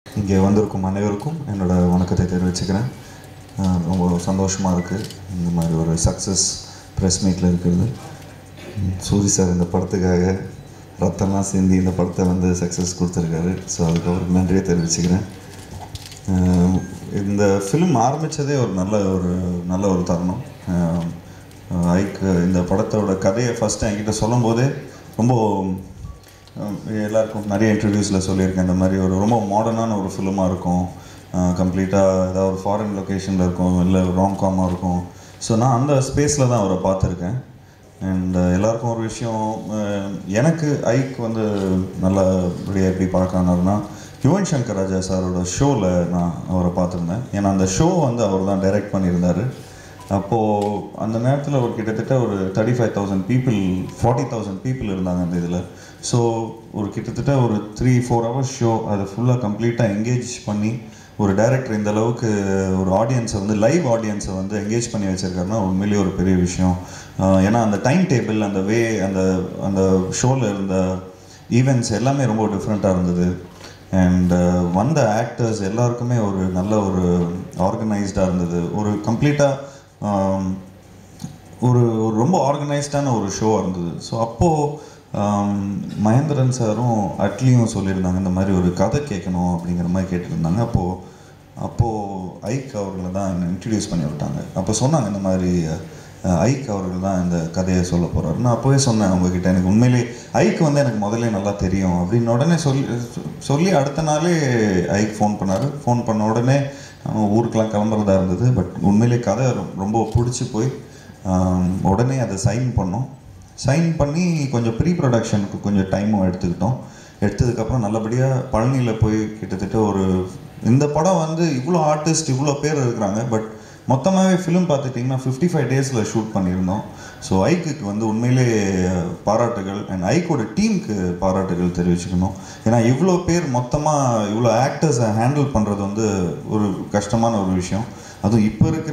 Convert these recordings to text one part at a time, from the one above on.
இங்கே வந்திருக்கும் அனைவருக்கும் என்னோட வணக்கத்தை தெரிவிச்சுக்கிறேன் ஆஹ் ரொம்ப சந்தோஷமாக இருக்குது இந்த மாதிரி ஒரு சக்ஸஸ் ப்ரெஸ் மீட்டில் இருக்கிறது ம், சூரி சார் இந்த படத்துக்காக ரத்தம்லாம் சிந்தி இந்த படத்தை வந்து சக்ஸஸ் கொடுத்துருக்காரு ஸோ அதுக்கு அவருக்கு நன்றியை தெரிவிச்சுக்கிறேன் ஆஹ் இந்த ஃபிலிம் ஆரம்பித்ததே ஒரு நல்ல ஒரு நல்ல ஒரு தருணம் ஆஹ் ஐக் இந்த படத்தோட கதையை ஃபஸ்ட்டு என்கிட்ட சொல்லும் போதே ரொம்ப ஆஹ் எல்லாருக்கும் நிறைய இன்டர்வியூஸில் சொல்லியிருக்கேன் இந்த மாதிரி ஒரு ரொம்ப மாடர்னான ஒரு ஃபிலிமாக இருக்கும் கம்ப்ளீட்டாக ஏதாவது ஒரு ஃபாரின் லொக்கேஷனில் இருக்கும் இல்லை ராங்காமாக இருக்கும் ஸோ நான் அந்த ஸ்பேஸில் தான் அவரை பார்த்துருக்கேன் அண்ட் எல்லாருக்கும் ஒரு விஷயம் அஹ் எனக்கு ஐக் வந்து நல்லபடியாக எப்படி பார்க்கறாருன்னா யுவன் சங்கர் ராஜா சாரோட ஷோவில் நான் அவரை பார்த்துருந்தேன் ஏன்னா அந்த ஷோ வந்து அவர் தான் டைரக்ட் பண்ணியிருந்தார் அப்போது அந்த நேரத்தில் ஒரு கிட்டத்தட்ட ஒரு thirty five thousand people forty thousand people இருந்தாங்க அந்த இதில் ஸோ ஒரு கிட்டத்தட்ட ஒரு த்ரீ ஃபோர் ஹவர்ஸ் ஷோ அதை ஃபுல்லாக கம்ப்ளீட்டாக என்கேஜ் பண்ணி ஒரு டைரக்டர் இந்த அளவுக்கு ஒரு ஆடியன்ஸை வந்து லைவ் ஆடியன்ஸை வந்து என்கேஜ் பண்ணி வச்சிருக்காருன்னா உண்மையிலேயே ஒரு பெரிய விஷயம் ஆஹ் ஏன்னா அந்த டைம் டேபிள் அந்த வே அந்த அந்த ஷோவில் இருந்த ஈவெண்ட்ஸ் எல்லாமே ரொம்ப டிஃப்ரெண்ட்டாக இருந்தது அண்ட் வந்த ஆக்டர்ஸ் எல்லாருக்குமே ஒரு நல்ல ஒரு ஆர்கனைஸ்டாக இருந்தது ஒரு கம்ப்ளீட்டாக ஒரு ஒரு ரொம்ப ஆர்கனைஸ்டான ஒரு ஷோ இருந்தது ஸோ அப்போது மகேந்திரன் சாரும் அட்லியும் சொல்லியிருந்தாங்க இந்த மாதிரி ஒரு கதை கேட்கணும் அப்படிங்கிற மாதிரி கேட்டிருந்தாங்க அப்போது அப்போது ஐக் அவர்களை தான் என்னை இன்ட்ரடியூஸ் பண்ணி விட்டாங்க அப்போ சொன்னாங்க இந்த மாதிரி அஹ், ஐக் அவர்கள் தான் இந்த கதையை சொல்ல போகிறாரு நான் அப்போவே சொன்னேன் அவங்கக்கிட்ட எனக்கு உண்மையிலே ஐக் வந்து எனக்கு முதல்ல நல்லா தெரியும் அப்படின்னு உடனே சொல்லி சொல்லி அடுத்த நாளே ஐக் ஃபோன் பண்ணார் ஃபோன் பண்ண உடனே அவன் ஊருக்கெலாம் கிளம்புறதா இருந்தது பட் உண்மையிலே கதை ரொ- ரொம்ப பிடிச்சி போய் ஆம், உடனே அதை சைன் பண்ணோம் சைன் பண்ணி கொஞ்சம் ப்ரீ ப்ரொடக்ஷனுக்கு கொஞ்சம் டைமும் எடுத்துக்கிட்டோம் எடுத்ததுக்கப்புறம் நல்லபடியாக பழனியில் போய் கிட்டத்தட்ட ஒரு இந்த படம் வந்து இவ்வளோ ஆர்டிஸ்ட் இவ்வளோ பேர் இருக்கிறாங்க பட் மொத்தமாகவே ஃபிலிம் பார்த்துட்டிங்கன்னா ஃபிஃப்டி ஃபைவ் டேஸில் ஷூட் பண்ணியிருந்தோம் ஸோ ஐக்குக்கு வந்து உண்மையிலே பாராட்டுகள் அண்ட் ஐக்கோட டீமுக்கு பாராட்டுகள் தெரிவிச்சுக்கணும் ஏன்னா இவ்வளோ பேர் மொத்தமாக இவ்வளோ ஆக்டர்ஸை ஹேண்டில் பண்ணுறது வந்து ஒரு கஷ்டமான ஒரு விஷயம் அதுவும் இப்போ இருக்கிற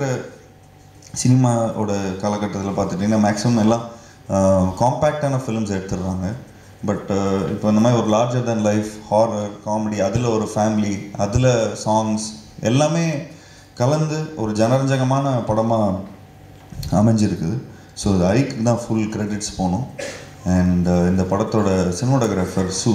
சினிமாவோட காலகட்டத்தில் பார்த்துட்டிங்கன்னா மேக்ஸிமம் எல்லாம் காம்பேக்டான ஃபிலிம்ஸ் எடுத்துடுறாங்க பட் இப்போ இந்த மாதிரி ஒரு larger than life horror comedy அதில் ஒரு ஃபேமிலி அதில் சாங்ஸ் எல்லாமே கலந்து ஒரு ஜனரஞ்சகமான படமாக அமைஞ்சிருக்குது ஸோ இது ஐக்கு தான் ஃபுல் கிரெடிட்ஸ் போகணும் அண்ட் இந்த படத்தோட சினிமாட்டோகிராஃபர் சு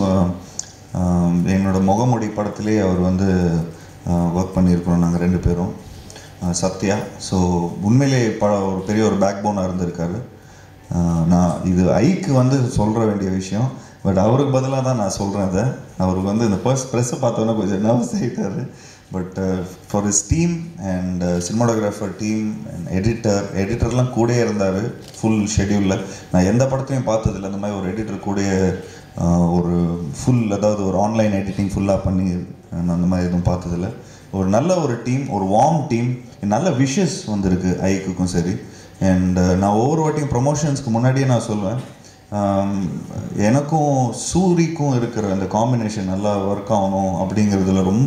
ஆஹ் என்னோட முகமுடி படத்திலே அவர் வந்து ஒர்க் பண்ணியிருக்கிறோம் நாங்கள் ரெண்டு பேரும் ஆஹ் சத்யா ஸோ உண்மையிலே ப ஒரு பெரிய ஒரு பேக் போனாக இருந்திருக்காரு ஆஹ் நான் இது ஐக்கு வந்து சொல்கிற வேண்டிய விஷயம் பட் அவருக்கு பதிலாக தான் நான் சொல்கிறேன் அதை அவருக்கு வந்து இந்த ஃபர்ஸ்ட் ப்ரெஸ்ஸை பார்த்தோன்னே கொஞ்சம் நர்வஸ் ஆகிட்டார் but for his team and cinematographer team and editor எடிட்டர்லாம் கூடயே இருந்தார் ஃபுல் ஷெடியூலில் நான் எந்த படத்தையும் பார்த்ததில்ல இந்த மாதிரி ஒரு எடிட்டர் கூடயே ஆஹ் ஒரு ஃபுல் அதாவது ஒரு ஆன்லைன் எடிட்டிங் ஃபுல்லாக பண்ணி நான் அந்த மாதிரி எதுவும் பார்த்ததில்ல ஒரு நல்ல ஒரு டீம் ஒரு வார்ம் டீம் நல்ல விஷஸ் வந்திருக்கு ஐக்குக்கும் சரி அண்ட் நான் ஒவ்வொரு வாட்டியும் ப்ரொமோஷன்ஸ்க்கு முன்னாடியே நான் சொல்லுவேன் ஆம், எனக்கும் சூரிக்கும் இருக்கிற அந்த காம்பினேஷன் நல்லா ஒர்க் ஆகணும் அப்படிங்கிறதுல ரொம்ப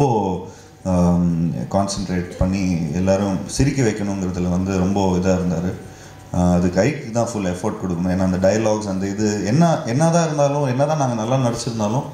கான்சென்ட்ரேட் பண்ணி எல்லாரும் சிரிக்க வைக்கணுங்கிறதுல வந்து ரொம்ப இதாக இருந்தார் அதுக்கு ஐக்கு தான் ஃபுல் எஃபோர்ட் கொடுக்கணும் ஏன்னா அந்த டயலாக்ஸ் அந்த இது என்ன என்னதான் இருந்தாலும் என்னதான் நாங்கள் நல்லா நடிச்சிருந்தாலும்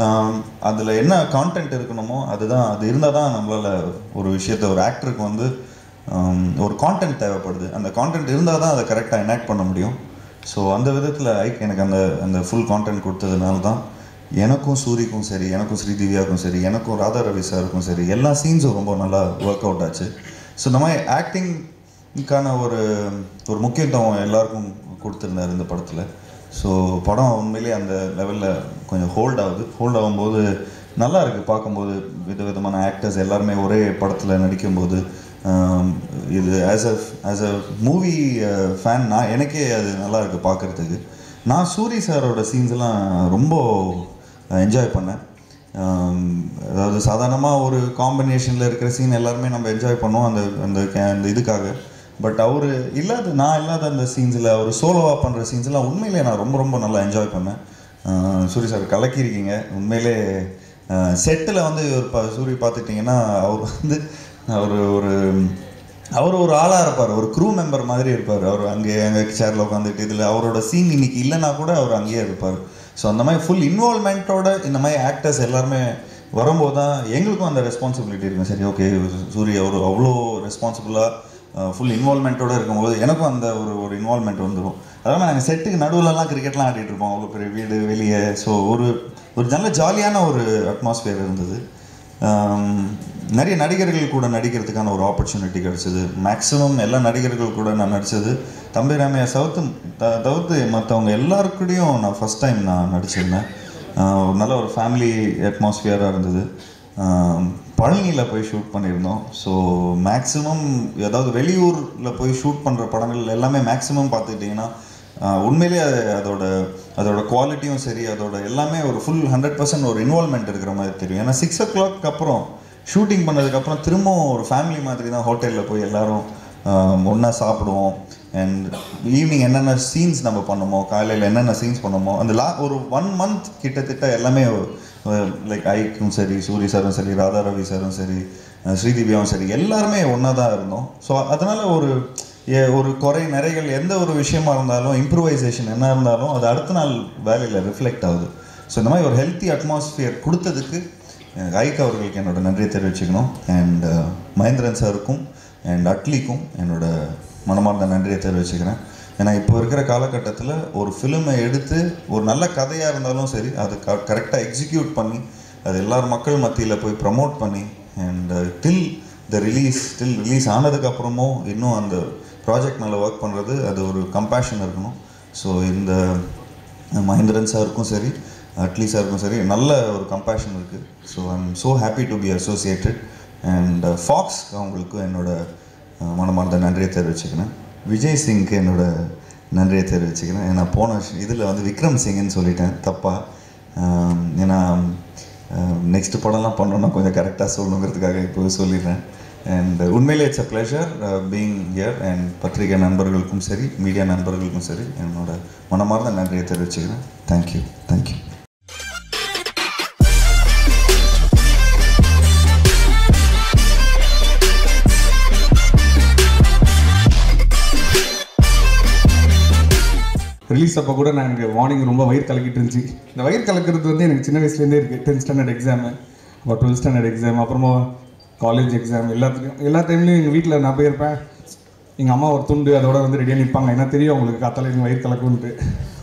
அதில் என்ன கான்டென்ட் இருக்கணுமோ அதுதான் அது இருந்தால் தான் நம்மளால் ஒரு விஷயத்தை ஒரு ஆக்டருக்கு வந்து ஆம், ஒரு கான்டென்ட் தேவைப்படுது அந்த கான்டென்ட் இருந்தால் தான் அதை கரெக்டாக எனாக்ட் பண்ண முடியும் ஸோ அந்த விதத்தில் ஐக் எனக்கு அந்த அந்த ஃபுல் கான்டென்ட் கொடுத்ததுனால தான் எனக்கும் சூரிக்கும் சரி எனக்கும் ஸ்ரீதிவ்யாவுக்கும் சரி எனக்கும் ராதா ரவி சாருக்கும் சரி எல்லா சீன்ஸும் ரொம்ப நல்லா ஒர்க் அவுட் ஆச்சு ஸோ இந்த மாதிரி ஆக்டிங்க்கான ஒரு ஒரு முக்கியத்துவம் எல்லாருக்கும் கொடுத்துருந்தாரு இந்த படத்தில் ஸோ படம் உண்மையிலேயே அந்த லெவலில் கொஞ்சம் ஹோல்ட் ஆகுது ஹோல்ட் ஆகும்போது நல்லா இருக்குது பார்க்கும்போது விதவிதமான ஆக்டர்ஸ் எல்லாருமே ஒரே படத்தில் நடிக்கும்போது ஆம், இது as a as a movie fan நான் எனக்கே அது நல்லா இருக்குது பார்க்குறதுக்கு நான் சூரி சாரோட சீன்ஸ் எல்லாம் ரொம்ப என்ஜாய் பண்ணேன் ஆம், அதாவது சாதாரணமாக ஒரு காம்பினேஷனில் இருக்கிற சீன் எல்லாருமே நம்ம என்ஜாய் பண்ணுவோம் அந்த அந்த ca- அந்த இதுக்காக பட் அவர் இல்லாத நான் இல்லாத அந்த சீன்ஸில் அவர் சோலோவாக பண்ணுற சீன்ஸ்லாம் உண்மையிலே நான் ரொம்ப ரொம்ப நல்லா என்ஜாய் பண்ணேன் ஆஹ் சூரி சார் கலக்கியிருக்கீங்க உண்மையிலே செட்டில் வந்து ஒரு ப சூரி பார்த்துட்டிங்கன்னா அவர் வந்து அவர் ஒரு அவர் ஒரு ஆளாக இருப்பார் ஒரு க்ரூ மெம்பர் மாதிரி இருப்பார் அவர் அங்கே அங்கே சேரில் உட்காந்துட்டு இதில் அவரோட சீன் இன்னைக்கு இல்லைன்னா கூட அவர் அங்கேயே இருப்பார் ஸோ அந்த மாதிரி ஃபுல் இன்வால்மெண்ட்டோட இந்த மாதிரி ஆக்டர்ஸ் எல்லாருமே வரும்போது தான் எங்களுக்கும் அந்த ரெஸ்பான்சிபிலிட்டி இருக்கும் சரி ஓகே சூரிய ஒரு அவ்வளோ ரெஸ்பான்சிபிளாக ஃபுல் இன்வால்மெண்ட்டோடு இருக்கும்போது எனக்கும் அந்த ஒரு ஒரு இன்வால்மெண்ட் வந்துடும் அதனால் நாங்கள் செட்டுக்கு நடுவுலலாம் கிரிக்கெட்லாம் ஆடிட்டு இருப்போம் அவ்வளோ பெரிய வீடு வெளியே ஸோ ஒரு ஒரு நல்ல ஜாலியான ஒரு அட்மாஸ்பியர் இருந்தது ஆம், நிறைய நடிகர்கள் கூட நடிக்கிறதுக்கான ஒரு ஆப்பர்ச்சுனிட்டி கிடச்சிது மேக்ஸிமம் எல்லா நடிகர்கள் கூட நான் நடித்தது தம்பி ராமையா சவுத்து த- தவிர்த்து மற்றவங்க எல்லாருக்கூடையும் நான் ஃபஸ்ட் டைம் நான் நடிச்சிருந்தேன் ஆஹ் ஒரு நல்ல ஒரு ஃபேமிலி அட்மாஸ்ஃபியராக இருந்தது பழனியில் போய் ஷூட் பண்ணியிருந்தோம் ஸோ மேக்ஸிமம் ஏதாவது வெளியூரில் போய் ஷூட் பண்ணுற படங்கள் எல்லாமே மேக்ஸிமம் பார்த்துக்கிட்டிங்கன்னா ஆஹ் உண்மையிலேயே அது அதோட அதோட குவாலிட்டியும் சரி அதோட எல்லாமே ஒரு ஃபுல் ஹண்ட்ரட் பர்சன்ட் ஒரு இன்வால்மெண்ட் இருக்கிற மாதிரி தெரியும் ஏன்னா சிக்ஸ் ஓ கிளாக் அப்புறம் ஷூட்டிங் பண்ணதுக்கப்புறம் திரும்பவும் ஒரு ஃபேமிலி மாதிரி தான் ஹோட்டலில் போய் எல்லாரும் ஒன்றா சாப்பிடுவோம் அண்ட் ஈவினிங் என்னென்ன சீன்ஸ் நம்ம பண்ணோமோ காலையில் என்னென்ன சீன்ஸ் பண்ணோமோ அந்த லா ஒரு ஒன் மந்த் கிட்டத்தட்ட எல்லாமே லைக் ஐக்கும் சரி சூரி சாரும் சரி ராதா ரவி சாரும் சரி அஹ் ஸ்ரீதிவ்யாவும் சரி எல்லாருமே ஒன்றா தான் இருந்தோம் ஸோ அதனால் ஒரு ஏ- ஒரு குறை நிறைகள் எந்த ஒரு விஷயமா இருந்தாலும் இம்ப்ரூவைசேஷன் என்ன இருந்தாலும் அது அடுத்த நாள் வேலையில் ரிஃப்ளெக்ட் ஆகுது ஸோ இந்த மாதிரி ஒரு ஹெல்த்தி அட்மாஸ்ஃபியர் கொடுத்ததுக்கு அஹ் ஐக் அவர்களுக்கு என்னோட நன்றியை தெரிவிச்சுக்கணும் அண்ட் மகேந்திரன் சாருக்கும் அண்ட் அட்லிக்கும் என்னோட மனமார்ந்த நன்றியை தெரிவிச்சுக்கிறேன் ஏன்னா இப்போ இருக்கிற காலகட்டத்தில் ஒரு ஃபிலிமை எடுத்து ஒரு நல்ல கதையாக இருந்தாலும் சரி அது க கரெக்டாக எக்ஸிக்யூட் பண்ணி அது எல்லார் மக்கள் மத்தியில் போய் ப்ரமோட் பண்ணி and till the release till release ஆனதுக்கப்புறமும் இன்னும் அந்த ப்ராஜெக்ட் மேலே ஒர்க் பண்ணுறது அது ஒரு கம்பேஷன் இருக்கணும் ஸோ இந்த மகேந்திரன் சாருக்கும் சரி அட்லி சாருக்கும் சரி நல்ல ஒரு கம்பேஷன் இருக்குது so I'm so happy to be associated and folks அவங்களுக்கு என்னோட அஹ், மனமார்ந்த நன்றியை தெரிவிச்சுக்கிறேன் விஜய் சிங்க்கு என்னோட நன்றியை தெரிவிச்சுக்கிறேன் ஏன்னா போன இதில் வந்து விக்ரம் சிங்னு சொல்லிட்டேன் தப்பாக ஏன்னா நெக்ஸ்ட் படம்லாம் பண்ணோன்னா கொஞ்சம் கரெக்டாக சொல்லணுங்கிறதுக்காக இப்போ சொல்லிடுறேன் அண்ட் உண்மையிலே it's a pleasure being here and பத்திரிகை நண்பர்களுக்கும் சரி மீடியா நண்பர்களுக்கும் சரி என்னோட மனமார்ந்த நன்றியை தெரிவிச்சுக்கிறேன் தேங்க்யூ தேங்க்யூ ரிலீஸ் அப்போ கூட நான் எனக்கு மார்னிங் ரொம்ப வயிறு கலக்கிட்டு இருந்துச்சு இந்த வயிறு கலக்கிறது வந்து எனக்கு சின்ன வயசுலேருந்தே இருக்குது டென்த் ஸ்டாண்டர்ட் எக்ஸாமு அப்புறம் டுவெல்த் ஸ்டாண்டர்ட் எக்ஸாம் அப்புறமா காலேஜ் எக்ஸாம் எல்லாத்துலையும் எல்லா டைம்லையும் எங்கள் வீட்டில் நான் போயிருப்பேன் எங்கள் அம்மா ஒரு துண்டு அதோட வந்து ரெடியாக நிற்பாங்க என்ன தெரியும் அவங்களுக்கு காத்தால எனக்கு வயிறு கலக்குன்ட்டு